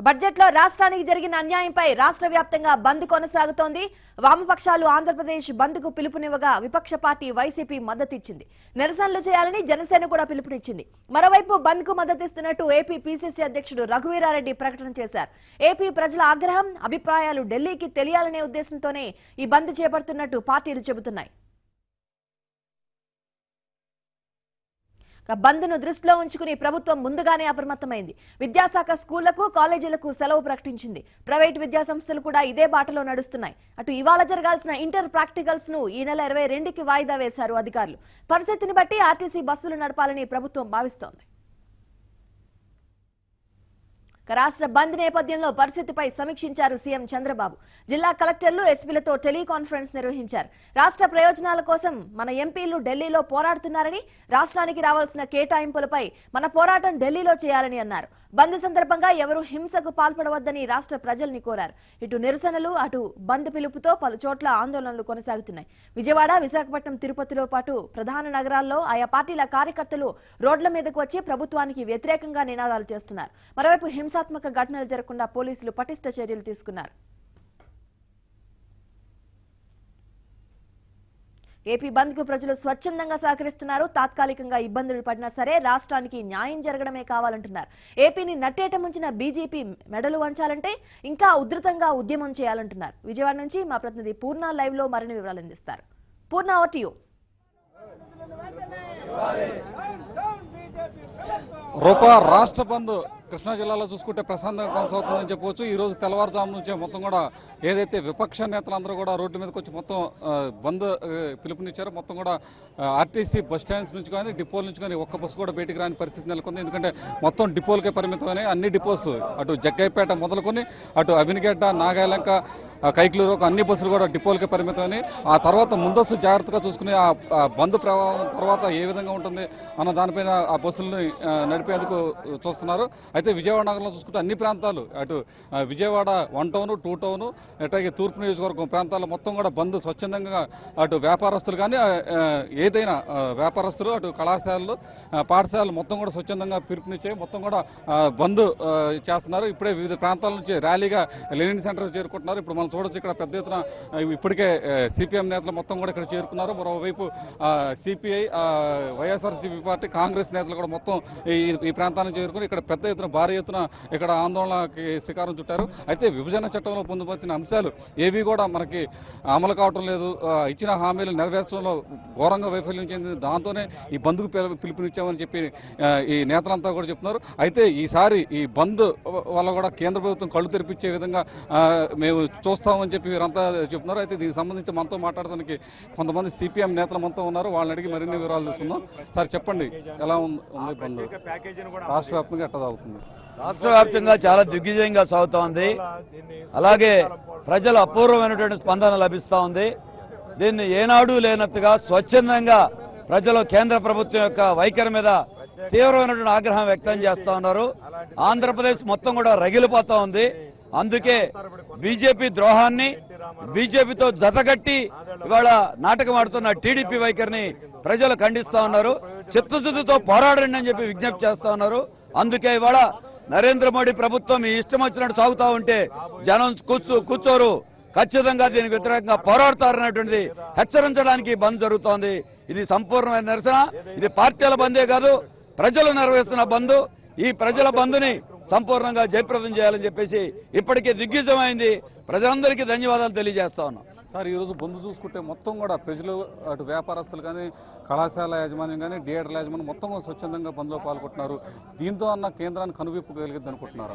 బడ్జెట్లో రాష్ట్రానికి జరిగిన అన్యాయంపై రాష్ట్ర వ్యాప్తంగా బంద్ కొనసాగుతోంది వామపక్షాలు ఆంధ్రప్రదేశ్ బంద్కు పిలుపునివ్వగా విపక్ష పార్టీ వైసీపీ మద్దతిచ్చింది నిరసనలు చేయాలని జనసేన కూడా పిలుపునిచ్చింది మరోవైపు బంద్కు మద్దతిస్తున్నట్టు ఏపీ పీసీసీ అధ్యక్షుడు రఘువీరారెడ్డి ప్రకటన చేశారు ఏపీ ప్రజల ఆగ్రహం అభిప్రాయాలు ఢిల్లీకి తెలియాలనే ఉద్దేశంతోనే ఈ బంద్ చేపడుతున్నట్టు పార్టీలు చెబుతున్నాయి ఇక బంద్ను దృష్టిలో ఉంచుకుని ప్రభుత్వం ముందుగానే అప్రమత్తమైంది విద్యాశాఖ స్కూళ్లకు కాలేజీలకు సెలవు ప్రకటించింది ప్రైవేటు విద్యాసంస్థలు కూడా ఇదే బాటలో నడుస్తున్నాయి అటు ఇవాళ జరగాల్సిన ఇంటర్ ప్రాక్టికల్స్ ను ఈ నెల ఇరవై రెండుకి వాయిదా వేశారు అధికారులు పరిస్థితిని బట్టి ఆర్టీసీ బస్సులు నడపాలని ప్రభుత్వం భావిస్తోంది ఇక రాష్ట్ర బంద్ నేపథ్యంలో పరిస్థితిపై సమీక్షించారు సీఎం చంద్రబాబు జిల్లా కలెక్టర్లు ఎస్పీలతో టెలికాన్ఫరెన్స్ నిర్వహించారు రాష్ట్ర ప్రయోజనాల కోసం మన ఎంపీలు ఢిల్లీలో పోరాడుతున్నారని రాష్ట్రానికి రావాల్సిన కేటాయింపులపై మన పోరాటం ఢిల్లీలో చేయాలని అన్నారు బంద్ సందర్భంగా ఎవరూ హింసకు పాల్పడవద్దని రాష్ట్ర ప్రజల్ని కోరారు ఇటు నిరసనలు అటు బంద్ పిలుపుతో పలు చోట్ల ఆందోళనలు కొనసాగుతున్నాయి విజయవాడ విశాఖపట్నం తిరుపతిలో పాటు ప్రధాన నగరాల్లో ఆయా పార్టీల కార్యకర్తలు రోడ్ల మీదకు వచ్చి ప్రభుత్వానికి వ్యతిరేకంగా నినాదాలు చేస్తున్నారు మరోవైపు హింసాత్మక ఘటనలు జరగకుండా పోలీసులు పటిష్ట చర్యలు తీసుకున్నారు ఏపీ బంద్ కు ప్రజలు స్వచ్ఛందంగా సహకరిస్తున్నారు తాత్కాలికంగా ఇబ్బందులు పడినా సరే రాష్ట్రానికి న్యాయం జరగడమే కావాలంటున్నారు ఏపీని నట్టేట ముంచిన బీజేపీ మెడలు వంచాలంటే ఇంకా ఉధృతంగా ఉద్యమం చేయాలంటున్నారు విజయవాడ నుంచి మా ప్రతినిధి పూర్ణ లైవ్ లో మరిన్ని వివరాలు అందిస్తారు పూర్ణ ఓటియో రూప రాష్ట్ర బంద్ కృష్ణా జిల్లాలో చూసుకుంటే ప్రశాంతంగా కొనసాగుతుందని చెప్పవచ్చు ఈ రోజు తెల్లవారుజాము నుంచే మొత్తం కూడా ఏదైతే విపక్ష నేతలందరూ కూడా రోడ్డు మీదకి వచ్చి మొత్తం ఆ, బంద్ ఆ, పిలుపునిచ్చారో మొత్తం కూడా ఆర్టీసీ బస్ స్టాండ్స్ నుంచి కానీ డిపోల నుంచి కానీ ఒక్క బస్సు కూడా బయటికి రాని పరిస్థితి నెలకొంది ఎందుకంటే మొత్తం డిపోలకే పరిమితమైన అన్ని డిపోస్ అటు జగ్గైపేట మొదలుకొని అటు అవినిగడ్డ నాగాలంక ఆ కైక్లూరు ఒక అన్ని బస్సులు కూడా డిపోలకే పరిమితమని ఆ తర్వాత ముందస్తు జాగ్రత్తగా చూసుకుని ఆ ఆ బంద్ ప్రభావం తర్వాత ఏ విధంగా ఉంటుంది అన్న దానిపైన ఆ బస్సుల్ని ఆ, నడిపేందుకు చూస్తున్నారు అయితే విజయవాడ నగరంలో చూసుకుంటే అన్ని ప్రాంతాలు అటు ఆ, Vijayawada one town two town అట్లాగే తూర్పు నియోజకవర్గం ప్రాంతాల్లో మొత్తం కూడా బంద్ స్వచ్ఛందంగా అటు వ్యాపారస్తులు కానీ ఆ, ఆ, ఏదైనా ఆ, వ్యాపారస్తులు అటు కళాశాలలు ఆ, పాఠశాలలు మొత్తం కూడా స్వచ్ఛందంగా పిలుపునిచ్చాయి మొత్తం కూడా ఆ, బంద్ ఆ, చేస్తున్నారు ఇప్పుడే వివిధ ప్రాంతాల నుంచి ర్యాలీగా లెనిన్ సెంటర్ చేరుకుంటున్నారు ఇప్పుడు మనం చూడొచ్చు ఇక్కడ పెద్ద ఎత్తున ఆ, ఇప్పటికే సిపిఎం నేతలు మొత్తం కూడా ఇక్కడ చేరుకున్నారు మరోవైపు సిపిఐ వైఎస్ఆర్సీపీ పార్టీ కాంగ్రెస్ నేతలు కూడా మొత్తం ఈ ఈ ప్రాంతానికి చేరుకుని ఇక్కడ పెద్ద ఎత్తున భారీ ఎత్తున ఇక్కడ ఆందోళనకి శ్రీకారం చుట్టారు అయితే విభజన చట్టంలో పొందుపరిచిన అంశాలు ఏవి కూడా మనకి అమలు కావటం లేదు ఆ, ఇచ్చిన హామీలు నెరవేర్చడంలో ఘోరంగా వైఫల్యం చెందింది దాంతోనే ఈ బంద్కు పిలు- పిలుపునిచ్చామని చెప్పి ఆ, ఈ నేతలంతా కూడా చెప్తున్నారు అయితే ఈసారి ఈ బంద్ వల్ల కూడా కేంద్ర ప్రభుత్వం కళ్ళు తెరిపించే విధంగా ఆ, మేము చూస్తామని చెప్పి వీరంతా చెప్తున్నారు అయితే దీనికి సంబంధించి మనతో మాట్లాడడానికి కొంతమంది సిపిఎం నేతలు మనతో ఉన్నారు వాళ్ళని అడిగి మరిన్ని వివరాలు తీసుకుందాం సార్ చెప్పండి ఎలా ఉంది ఉంది బంద్ రాష్ట్ర వ్యాప్తంగా ఎట్లా సాగుతుంది రాష్ట్ర వ్యాప్తంగా చాలా దిగ్విజయంగా సాగుతోంది అలాగే ప్రజల అపూర్వమైనటువంటి స్పందన లభిస్తూ ఉంది దీన్ని ఏనాడు లేనట్టుగా స్వచ్ఛందంగా ప్రజలు కేంద్ర ప్రభుత్వం యొక్క వైఖరి మీద తీవ్రమైనటువంటి ఆగ్రహం వ్యక్తం చేస్తా ఉన్నారు ఆంధ్రప్రదేశ్ మొత్తం కూడా రగిలిపోతా ఉంది అందుకే బీజేపీ ద్రోహాన్ని బీజేపీతో జతగట్టి ఇవాళ నాటకం ఆడుతున్న టీడీపీ వైఖరిని ప్రజలు ఖండిస్తా ఉన్నారు చిత్తశుద్ధితో పోరాడండి అని చెప్పి విజ్ఞప్తి చేస్తా ఉన్నారు అందుకే ఇవాళ నరేంద్ర మోడీ ప్రభుత్వం ఈ ఇష్టం వచ్చినట్టు సాగుతా ఉంటే జనం కూర్చో కూర్చోరు ఖచ్చితంగా దీనికి వ్యతిరేకంగా పోరాడతారనేటువంటిది హెచ్చరించడానికి ఈ బంద్ జరుగుతోంది ఇది సంపూర్ణమైన నిరసన ఇది పార్టీల బందే కాదు ప్రజలు నిర్వహిస్తున్న బంద్ ఈ ప్రజల బంధుని సంపూర్ణంగా జయప్రదం చేయాలని చెప్పేసి ఇప్పటికే దిగ్విజయమైంది ప్రజలందరికీ ధన్యవాదాలు తెలియజేస్తా ఉన్నాం సార్ ఈ రోజు బంద్ చూసుకుంటే మొత్తం కూడా ప్రజలు అటు వ్యాపారస్తులు కానీ కళాశాల యాజమాన్యం కానీ థియేటర్ల యాజమాన్యం మొత్తం కూడా స్వచ్ఛందంగా బంద్లో పాల్గొంటున్నారు దీంతో అన్న కేంద్రాన్ని కనువిప్పు కలిగిద్ది అనుకుంటున్నారు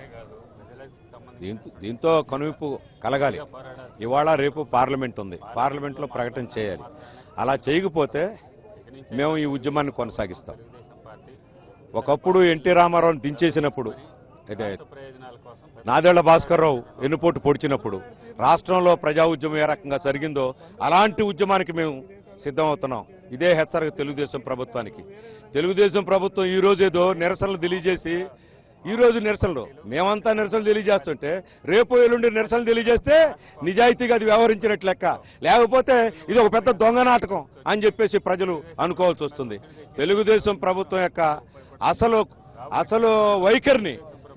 దీంతో దీంతో కనువిప్పు కలగాలి ఇవాళ రేపు పార్లమెంట్ ఉంది పార్లమెంట్లో ప్రకటన చేయాలి అలా చేయకపోతే మేము ఈ ఉద్యమాన్ని కొనసాగిస్తాం ఒకప్పుడు ఎన్టీ రామారావుని దించేసినప్పుడు అయితే నాదేళ్ల భాస్కర్రావు ఎన్నుపోటు పొడిచినప్పుడు రాష్ట్రంలో ప్రజా ఉద్యమం ఏ రకంగా జరిగిందో అలాంటి ఉద్యమానికి మేము సిద్ధమవుతున్నాం ఇదే హెచ్చరిక తెలుగుదేశం ప్రభుత్వానికి తెలుగుదేశం ప్రభుత్వం ఈ రోజు ఏదో నిరసనలు తెలియజేసి ఈ రోజు నిరసనలు మేమంతా నిరసనలు తెలియజేస్తుంటే రేపు ఎల్లుండి నిరసనలు తెలియజేస్తే నిజాయితీగా అది వ్యవహరించినట్లు లెక్క లేకపోతే ఇది ఒక పెద్ద దొంగ నాటకం అని చెప్పేసి ప్రజలు అనుకోవాల్సి వస్తుంది తెలుగుదేశం ప్రభుత్వం యొక్క అసలు అసలు వైఖరిని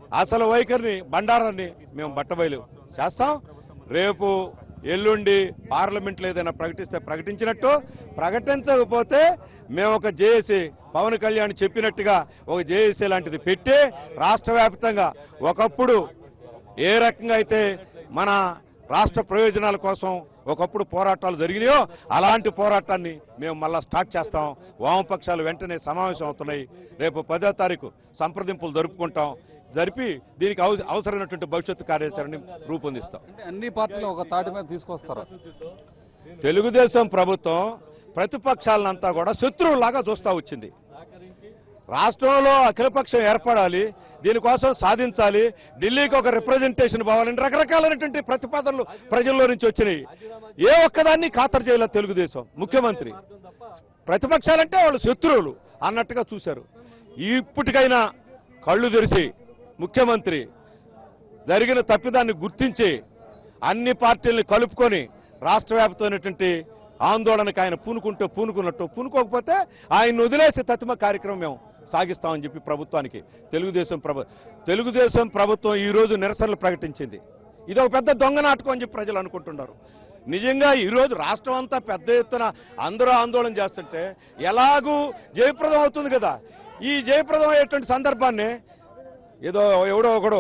అసలు వైఖరిని బండారాన్ని మేము బట్టబయలు చేస్తాం రేపు ఎల్లుండి పార్లమెంట్లో ఏదైనా ప్రకటిస్తే ప్రకటించినట్టు ప్రకటించకపోతే మేము ఒక జేఏసీ పవన్ కళ్యాణ్ చెప్పినట్టుగా ఒక జేఏసీ లాంటిది పెట్టి రాష్ట్ర వ్యాప్తంగా ఒకప్పుడు ఏ రకంగా అయితే మన రాష్ట్ర ప్రయోజనాల కోసం ఒకప్పుడు పోరాటాలు జరిగినాయో అలాంటి పోరాటాన్ని మేము మళ్ళా స్టార్ట్ చేస్తాం వామపక్షాలు వెంటనే సమావేశం అవుతున్నాయి రేపు పదో తారీఖు సంప్రదింపులు జరుపుకుంటాం జరిపి దీనికి అవ- అవసరమైనటువంటి భవిష్యత్తు కార్యాచరణని రూపొందిస్తాం అంటే అన్ని పార్టీలు ఒక తాటి మీద తీసుకొస్తారు తెలుగుదేశం ప్రభుత్వం ప్రతిపక్షాలనంతా కూడా శత్రువులాగా చూస్తా వచ్చింది రాష్ట్రంలో అఖిలపక్షం ఏర్పడాలి దీనికోసం సాధించాలి ఢిల్లీకి ఒక రిప్రజెంటేషన్ పోవాలని రకరకాలైనటువంటి ప్రతిపాదనలు ప్రజల్లో నుంచి వచ్చినాయి ఏ ఒక్కదాన్ని ఖాతరు చేయలేదు తెలుగుదేశం ముఖ్యమంత్రి ప్రతిపక్షాలంటే వాళ్ళు శత్రువులు అన్నట్టుగా చూశారు ఇప్పటికైనా కళ్ళు తెరిచి ముఖ్యమంత్రి జరిగిన తప్పిదాన్ని గుర్తించి అన్ని పార్టీల్ని కలుపుకొని రాష్ట్ర వ్యాప్తమైనటువంటి ఆందోళనకు ఆయన పూనుకుంటూ పూనుకున్నట్టు పూనుకోకపోతే ఆయన వదిలేసి తతిమ కార్యక్రమం మేము సాగిస్తామని చెప్పి ప్రభుత్వానికి తెలుగుదేశం ప్రభు తెలుగుదేశం ప్రభుత్వం ఈ రోజు నిరసనలు ప్రకటించింది ఇది ఒక పెద్ద దొంగ నాటకం అని చెప్పి ప్రజలు అనుకుంటున్నారు నిజంగా ఈ రోజు రాష్ట్రం అంతా పెద్ద ఎత్తున అందరూ ఆందోళన చేస్తుంటే ఎలాగూ జయప్రదం అవుతుంది కదా ఈ జయప్రదం అయ్యేటువంటి సందర్భాన్ని ఏదో ఎవడో ఒకడు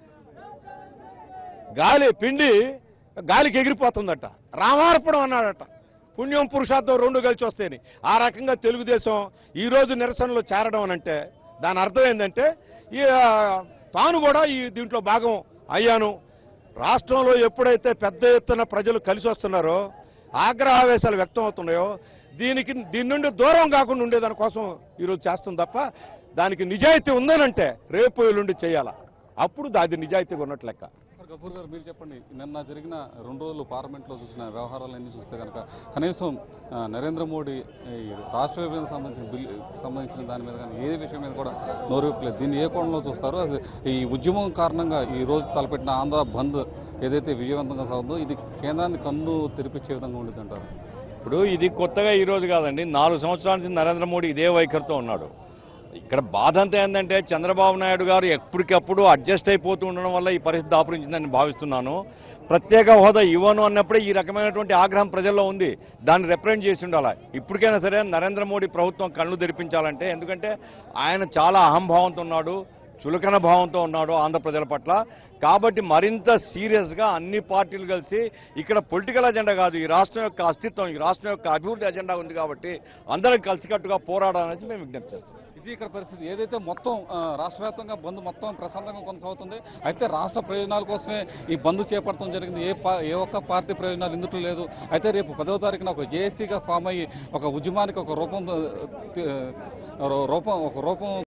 గాలి పిండి గాలికి ఎగిరిపోతుందట రామార్పణం అన్నాడట పుణ్యం పురుషార్థం రెండు కలిసి వస్తాయని ఆ రకంగా తెలుగుదేశం ఈ రోజు నిరసనలో చేరడం అని అంటే దాని అర్థం ఏంటంటే ఈ ఆ, తాను కూడా ఈ దీంట్లో భాగం అయ్యాను రాష్ట్రంలో ఎప్పుడైతే పెద్ద ఎత్తున ప్రజలు కలిసి వస్తున్నారో ఆగ్రహావేశాలు వ్యక్తం అవుతున్నాయో దీనికి దీని నుండి దూరం కాకుండా ఉండేదాని కోసం ఈరోజు చేస్తుంది తప్ప దానికి నిజాయితీ ఉందనంటే రేపు ఎల్లుండి చేయాలా అప్పుడు అది నిజాయితీగా ఉన్నట్లు లెక్క గఫూర్ గారు మీరు చెప్పండి నిన్న జరిగిన రెండు రోజులు పార్లమెంట్లో చూసిన వ్యవహారాలన్నీ చూస్తే కనుక కనీసం ఆ, నరేంద్ర మోడీ ఈ రాష్ట్ర విభజన సంబంధించిన బిల్లు సంబంధించిన దాని మీద కానీ ఏ విషయం మీద కూడా నోరువిప్పలేదు దీన్ని ఏ కోణంలో చూస్తారు అది ఈ ఉద్యమం కారణంగా ఈ రోజు తలపెట్టిన ఆంధ్ర బంద్ ఏదైతే విజయవంతంగా సాగుతుందో ఇది కేంద్రాన్ని కన్ను తెరిపించే విధంగా ఉంటుంది అంటారు ఇప్పుడు ఇది కొత్తగా ఈ రోజు కాదండి నాలుగు సంవత్సరాల నుంచి నరేంద్ర మోడీ ఇదే వైఖరితో ఉన్నాడు ఇక్కడ బాధ అంతా ఏంటంటే చంద్రబాబు నాయుడు గారు ఎప్పటికప్పుడు అడ్జస్ట్ అయిపోతూ ఉండడం వల్ల ఈ పరిస్థితి దాపురించిందని భావిస్తున్నాను ప్రత్యేక హోదా ఇవ్వను అన్నప్పుడే ఈ రకమైనటువంటి ఆగ్రహం ప్రజల్లో ఉంది దాన్ని రిప్రజెంట్ చేసి ఉండాలి ఇప్పటికైనా సరే నరేంద్ర మోడీ ప్రభుత్వం కళ్ళు తెరిపించాలంటే ఎందుకంటే ఆయన చాలా అహంభావంతో ఉన్నాడు చులకన భావంతో ఉన్నాడు ఆంధ్ర ప్రజల పట్ల కాబట్టి మరింత సీరియస్గా అన్ని పార్టీలు కలిసి ఇక్కడ పొలిటికల్ అజెండా కాదు ఈ రాష్ట్రం యొక్క అస్తిత్వం ఈ రాష్ట్రం యొక్క అభివృద్ధి అజెండా ఉంది కాబట్టి అందరం కలిసికట్టుగా పోరాడాలని మేము విజ్ఞప్తి చేస్తాం ఇది ఇక్కడ పరిస్థితి ఏదైతే మొత్తం ఆ, రాష్ట్ర వ్యాప్తంగా బంద్ మొత్తం ప్రశాంతంగా కొనసాగుతుంది అయితే రాష్ట్ర ప్రయోజనాల కోసమే ఈ బంద్ చేపట్టడం జరిగింది ఏ పా ఏ ఒక్క పార్టీ ప్రయోజనాలు ఇందులో లేదు అయితే రేపు పదవ తారీఖున ఒక జేఏసీగా ఫామ్ అయ్యి ఒక ఉద్యమానికి ఒక రూపం ఆ, రూపం ఒక రూపం